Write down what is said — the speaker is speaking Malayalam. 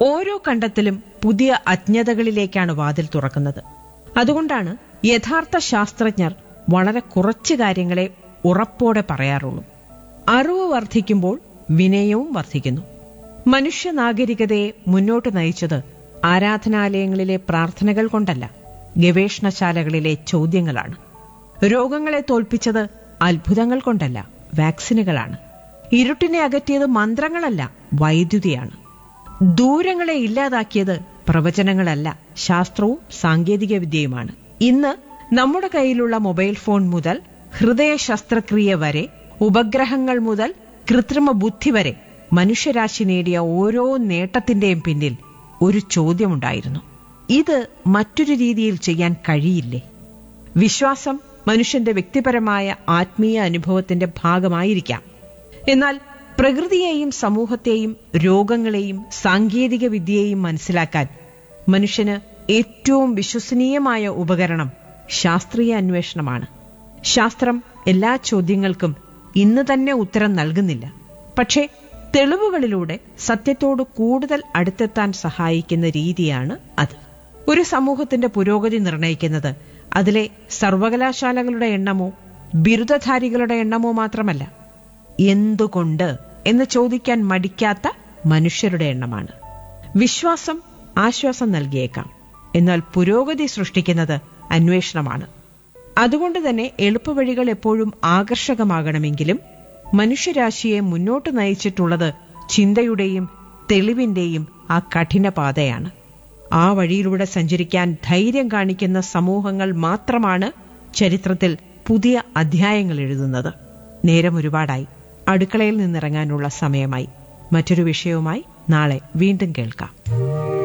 ഓരോ കണ്ടെത്തലും പുതിയ അജ്ഞതകളിലേക്കാണ് വാതിൽ തുറക്കുന്നത് അതുകൊണ്ടാണ് യഥാർത്ഥ ശാസ്ത്രജ്ഞർ വളരെ കുറച്ച് കാര്യങ്ങളെ ഉറപ്പോടെ പറയാറുള്ളൂ അറിവ് വർദ്ധിക്കുമ്പോൾ വിനയവും വർദ്ധിക്കുന്നു മനുഷ്യ നാഗരികതയെ മുന്നോട്ട് നയിച്ചത് ആരാധനാലയങ്ങളിലെ പ്രാർത്ഥനകൾ കൊണ്ടല്ല ഗവേഷണശാലകളിലെ ചോദ്യങ്ങളാണ് രോഗങ്ങളെ തോൽപ്പിച്ചത് അത്ഭുതങ്ങൾ കൊണ്ടല്ല വാക്സിനുകളാണ് ഇരുട്ടിനെ അകറ്റിയത് മന്ത്രങ്ങളല്ല വൈദ്യുതിയാണ് ദൂരങ്ങളെ ഇല്ലാതാക്കിയത് പ്രവചനങ്ങളല്ല ശാസ്ത്രവും സാങ്കേതിക വിദ്യയുമാണ് ഇന്ന് നമ്മുടെ കയ്യിലുള്ള മൊബൈൽ ഫോൺ മുതൽ ഹൃദയ ശസ്ത്രക്രിയ വരെ ഉപഗ്രഹങ്ങൾ മുതൽ കൃത്രിമ ബുദ്ധി വരെ മനുഷ്യരാശി നേടിയ ഓരോ നേട്ടത്തിന്റെയും പിന്നിൽ ഒരു ചോദ്യമുണ്ടായിരുന്നു ഇത് മറ്റൊരു രീതിയിൽ ചെയ്യാൻ കഴിയില്ലേ വിശ്വാസം മനുഷ്യന്റെ വ്യക്തിപരമായ ആത്മീയ അനുഭവത്തിന്റെ ഭാഗമായിരിക്കാം എന്നാൽ പ്രകൃതിയെയും സമൂഹത്തെയും രോഗങ്ങളെയും സാങ്കേതിക വിദ്യയെയും മനസ്സിലാക്കാൻ മനുഷ്യന് ഏറ്റവും വിശ്വസനീയമായ ഉപകരണം ശാസ്ത്രീയ അന്വേഷണമാണ് ശാസ്ത്രം എല്ലാ ചോദ്യങ്ങൾക്കും ഇന്ന് തന്നെ ഉത്തരം നൽകുന്നില്ല പക്ഷേ തെളിവുകളിലൂടെ സത്യത്തോട് കൂടുതൽ അടുത്തെത്താൻ സഹായിക്കുന്ന രീതിയാണ് അത് ഒരു സമൂഹത്തിന്റെ പുരോഗതി നിർണയിക്കുന്നത് അതിലെ സർവകലാശാലകളുടെ എണ്ണമോ ബിരുദധാരികളുടെ എണ്ണമോ മാത്രമല്ല എന്തുകൊണ്ട് എന്ന് ചോദിക്കാൻ മടിക്കാത്ത മനുഷ്യരുടെ എണ്ണമാണ് വിശ്വാസം ആശ്വാസം നൽകിയേക്കാം എന്നാൽ പുരോഗതി സൃഷ്ടിക്കുന്നത് അന്വേഷണമാണ് അതുകൊണ്ട് തന്നെ എളുപ്പവഴികൾ എപ്പോഴും ആകർഷകമാകണമെങ്കിലും മനുഷ്യരാശിയെ മുന്നോട്ട് നയിച്ചിട്ടുള്ളത് ചിന്തയുടെയും തെളിവിന്റെയും ആ കഠിന പാതയാണ് ആ വഴിയിലൂടെ സഞ്ചരിക്കാൻ ധൈര്യം കാണിക്കുന്ന സമൂഹങ്ങൾ മാത്രമാണ് ചരിത്രത്തിൽ പുതിയ അധ്യായങ്ങൾ എഴുതുന്നത് നേരം ഒരുപാടായി അടുക്കളയിൽ നിന്നിറങ്ങാനുള്ള സമയമായി മറ്റൊരു വിഷയവുമായി നാളെ വീണ്ടും കേൾക്കാം